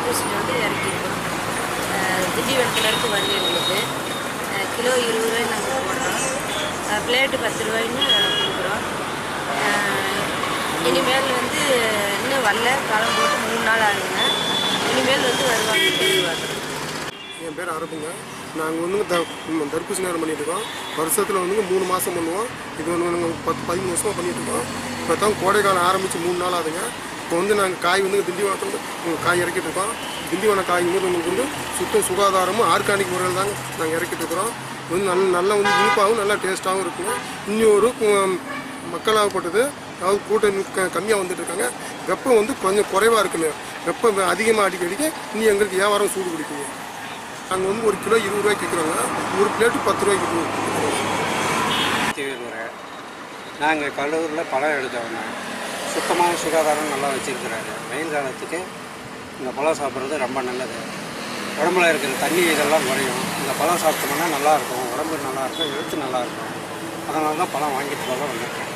தர்பூசணி வந்து இறக்கியிருக்கோம் அஹ் திண்டிவனத்துலேருந்து வருது எங்களுக்கு அஹ் கிலோ இருபது ரூபாய் நாங்கள் போடுறோம் அஹ் பிளேட்டு பத்து ரூபாய்ன்னு கொடுக்குறோம் அஹ் இனிமேல் வந்து இன்னும் வரல களம் போட்டு மூணு நாள் ஆகுங்க இனிமேல் வந்து வருவாங்க எதிர்பார்க்குறோம் என் பேர் அரப்புங்க நாங்கள் வந்து த ம், தர்பூசணி நேரம் பண்ணிட்டு இருக்கோம் வருஷத்தில் வந்து மூணு மாதம் பண்ணுவோம் இது வந்து நாங்கள் பத்து பதிமூணு வருஷமாக பண்ணிட்டு இருக்கோம் இப்போ தான் கோடை காலம் ஆரம்பித்து மூணு நாள் ஆகுதுங்க இப்போ வந்து நாங்கள் காய் வந்து திண்டிவனத்தில் உம், காய் இறக்கிட்டு இருக்கோம் திண்டிவன காய் வந்து உங்களுக்கு வந்து சுத்தம் சுகாதாரமும் ஆர்கானிக் முறையில் தாங்க நாங்கள் இறக்கிட்டு இருக்கிறோம் இது வந்து நல்ல நல்லா வந்து இனிப்பாகவும் நல்லா டேஸ்ட்டாகவும் இருக்குங்க இன்னொரு உம், மக்களாகப்பட்டது அதாவது கூட்டம் க கம்மியாக வந்துட்டு இருக்காங்க வெப்பம் வந்து கொஞ்சம் குறைவாக இருக்குங்க வெப்பம் அதிகமாக அடிக்க அடிக்க இன்னும் எங்களுக்கு வியாபாரம் சூடு பிடிக்குங்க நாங்கள் வந்து ஒரு கிலோ இருபது ரூபாய்க்கு விற்கிறோங்க ஒரு பிளேட்டு பத்து ரூபாய்க்கு விற்கிறோம் தீவிர நாங்கள் கடலூரில் பழம் எடுத்தவங்க சுத்தமான சுகாதாரம் நல்லா வச்சுருக்கிறாரு வெயில் காலத்துக்கு இந்த பழம் சாப்பிட்றது ரொம்ப நல்லது உடம்புல இருக்கிற தண்ணி இதெல்லாம் குறையும் இந்த பழம் சாப்பிட்டோம்னா நல்லாயிருக்கும் உடம்பு நல்லாயிருக்கும் எழுத்து நல்லாயிருக்கும் அதனால தான் பழம் வாங்கிட்டு போக வந்திருக்கேன்